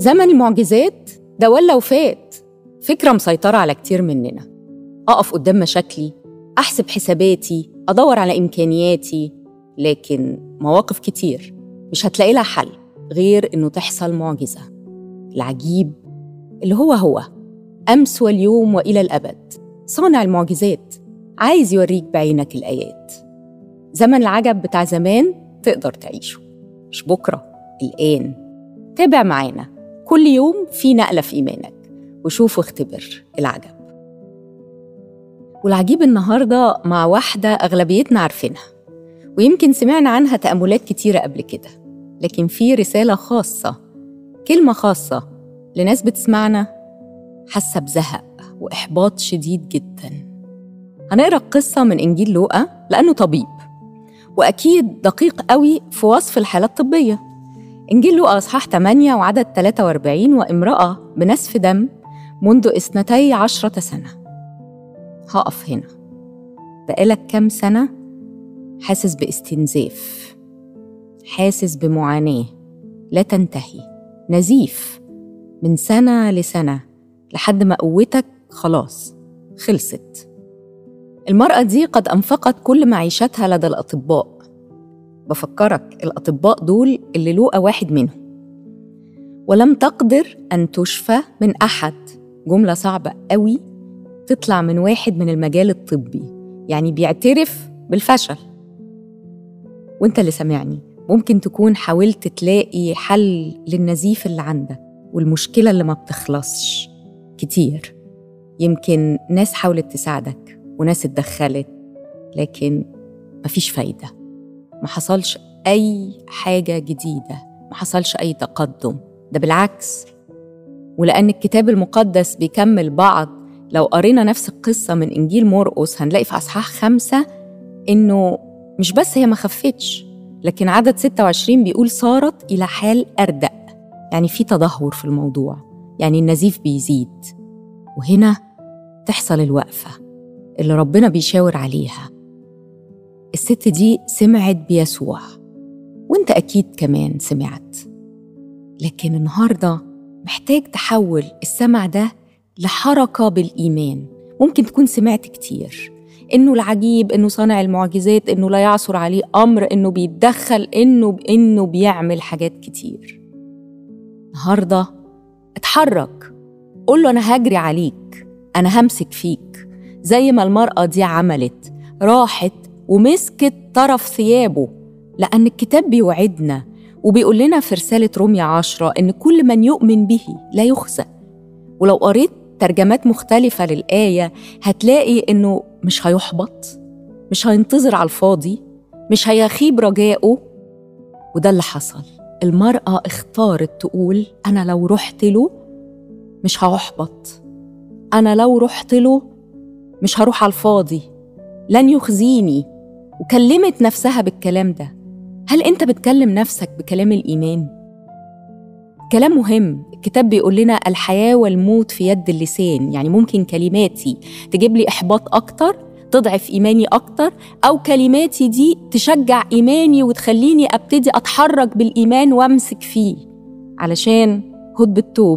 زمن المعجزات ده ولا وفات فكرة مسيطرة على كتير مننا أقف قدام مشاكلي أحسب حساباتي أدور على إمكانياتي لكن مواقف كتير مش هتلاقي لها حل غير إنه تحصل معجزة العجيب اللي هو هو أمس واليوم وإلى الأبد صانع المعجزات عايز يوريك بعينك الآيات زمن العجب بتاع زمان تقدر تعيشه مش بكرة الآن تابع معانا كل يوم في نقلة في إيمانك وشوف واختبر العجب والعجيب النهاردة مع واحدة أغلبيتنا عارفينها ويمكن سمعنا عنها تأملات كتيرة قبل كده لكن في رسالة خاصة كلمة خاصة لناس بتسمعنا حاسة بزهق وإحباط شديد جدا هنقرأ القصة من إنجيل لوقا لأنه طبيب وأكيد دقيق قوي في وصف الحالة الطبية إنجيل لوقا أصحاح 8 وعدد 43 وامرأة بنسف دم منذ اثنتي عشرة سنة هقف هنا بقالك كام سنة حاسس باستنزاف حاسس بمعاناة لا تنتهي نزيف من سنة لسنة لحد ما قوتك خلاص خلصت المرأة دي قد أنفقت كل معيشتها لدى الأطباء بفكرك الأطباء دول اللي لوقا واحد منهم ولم تقدر أن تشفى من أحد جملة صعبة قوي تطلع من واحد من المجال الطبي يعني بيعترف بالفشل وانت اللي سامعني ممكن تكون حاولت تلاقي حل للنزيف اللي عندك والمشكلة اللي ما بتخلصش كتير يمكن ناس حاولت تساعدك وناس اتدخلت لكن مفيش فايدة ما حصلش أي حاجة جديدة ما حصلش أي تقدم ده بالعكس ولأن الكتاب المقدس بيكمل بعض لو قرينا نفس القصة من إنجيل مرقس هنلاقي في أصحاح خمسة إنه مش بس هي ما خفتش لكن عدد 26 بيقول صارت إلى حال أردأ يعني في تدهور في الموضوع يعني النزيف بيزيد وهنا تحصل الوقفة اللي ربنا بيشاور عليها الست دي سمعت بيسوع وانت أكيد كمان سمعت لكن النهارده محتاج تحول السمع ده لحركة بالإيمان ممكن تكون سمعت كتير إنه العجيب إنه صانع المعجزات إنه لا يعثر عليه أمر إنه بيتدخل إنه إنه بيعمل حاجات كتير النهارده اتحرك قول له أنا هجري عليك أنا همسك فيك زي ما المرأة دي عملت راحت ومسكت طرف ثيابه لأن الكتاب بيوعدنا وبيقول لنا في رسالة رومية عشرة إن كل من يؤمن به لا يخزى ولو قريت ترجمات مختلفة للآية هتلاقي إنه مش هيحبط مش هينتظر على الفاضي مش هيخيب رجائه وده اللي حصل المرأة اختارت تقول أنا لو رحت له مش هحبط أنا لو رحت له مش هروح على الفاضي لن يخزيني وكلمت نفسها بالكلام ده هل أنت بتكلم نفسك بكلام الإيمان؟ كلام مهم الكتاب بيقول لنا الحياة والموت في يد اللسان يعني ممكن كلماتي تجيب لي إحباط أكتر تضعف إيماني أكتر أو كلماتي دي تشجع إيماني وتخليني أبتدي أتحرك بالإيمان وأمسك فيه علشان هدب التوب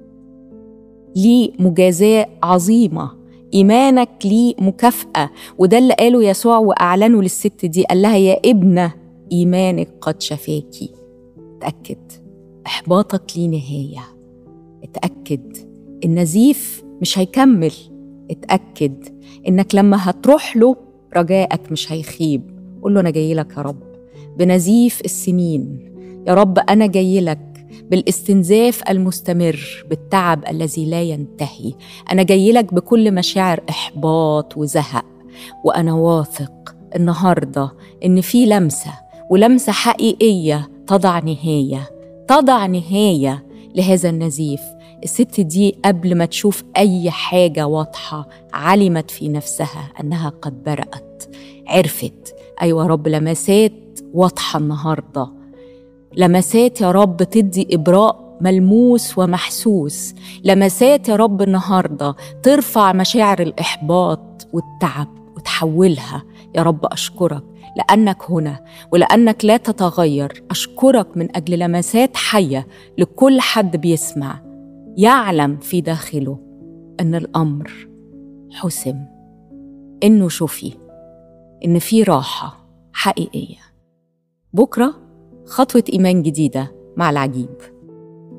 ليه مجازاة عظيمة إيمانك ليه مكافأة وده اللي قاله يسوع وأعلنه للست دي قال لها يا ابنة إيمانك قد شفاكي اتأكد إحباطك ليه نهاية اتأكد النزيف مش هيكمل اتأكد إنك لما هتروح له رجائك مش هيخيب قول له أنا جاي لك يا رب بنزيف السنين يا رب أنا جاي لك بالاستنزاف المستمر بالتعب الذي لا ينتهي أنا جاي لك بكل مشاعر إحباط وزهق وأنا واثق النهاردة إن في لمسة ولمسة حقيقية تضع نهاية تضع نهاية لهذا النزيف الست دي قبل ما تشوف أي حاجة واضحة علمت في نفسها أنها قد برأت عرفت أيوة رب لمسات واضحة النهاردة لمسات يا رب تدي إبراء ملموس ومحسوس لمسات يا رب النهاردة ترفع مشاعر الإحباط والتعب وتحولها يا رب أشكرك لأنك هنا ولأنك لا تتغير أشكرك من أجل لمسات حية لكل حد بيسمع يعلم في داخله أن الأمر حسم إنه شفي إن في راحة حقيقية بكرة خطوة إيمان جديدة مع العجيب